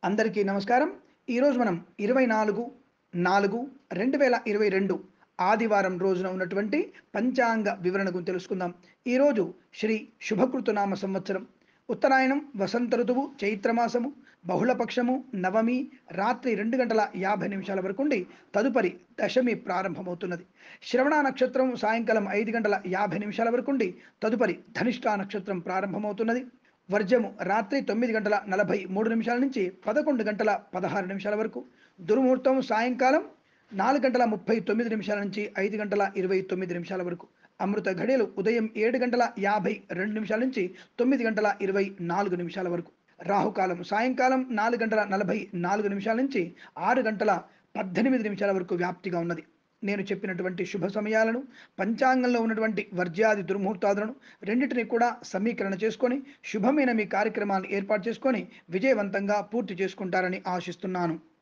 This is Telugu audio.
అందరికీ నమస్కారం ఈరోజు మనం ఇరవై నాలుగు నాలుగు రెండు వేల ఇరవై రెండు ఆదివారం రోజున ఉన్నటువంటి పంచాంగ వివరణ గురించి తెలుసుకుందాం ఈరోజు శ్రీ శుభకృతనామ సంవత్సరం ఉత్తరాయణం వసంత ఋతువు చైత్రమాసము బహుళపక్షము నవమి రాత్రి రెండు గంటల యాభై నిమిషాల వరకు ఉండి తదుపరి దశమి ప్రారంభమవుతున్నది శ్రవణ నక్షత్రం సాయంకాలం ఐదు గంటల యాభై నిమిషాల వరకు ఉండి తదుపరి ధనిష్ఠా నక్షత్రం ప్రారంభమవుతున్నది వర్జము రాత్రి తొమ్మిది గంటల నలభై మూడు నిమిషాల నుంచి పదకొండు గంటల పదహారు నిమిషాల వరకు దుర్ముహూర్తం సాయంకాలం నాలుగు గంటల ముప్పై తొమ్మిది నిమిషాల నుంచి ఐదు గంటల ఇరవై తొమ్మిది నిమిషాల వరకు అమృత ఘడియలు ఉదయం ఏడు గంటల యాభై రెండు నిమిషాల నుంచి తొమ్మిది గంటల ఇరవై నాలుగు నిమిషాల వరకు రాహుకాలం సాయంకాలం నాలుగు గంటల నలభై నాలుగు నిమిషాల నుంచి ఆరు గంటల పద్దెనిమిది నిమిషాల వరకు వ్యాప్తిగా ఉన్నది నేను చెప్పినటువంటి శుభ సమయాలను పంచాంగంలో ఉన్నటువంటి వర్జ్యాది దుర్ముహూర్తాదులను రెండింటిని కూడా సమీకరణ చేసుకొని శుభమైన మీ కార్యక్రమాన్ని ఏర్పాటు చేసుకొని విజయవంతంగా పూర్తి చేసుకుంటారని ఆశిస్తున్నాను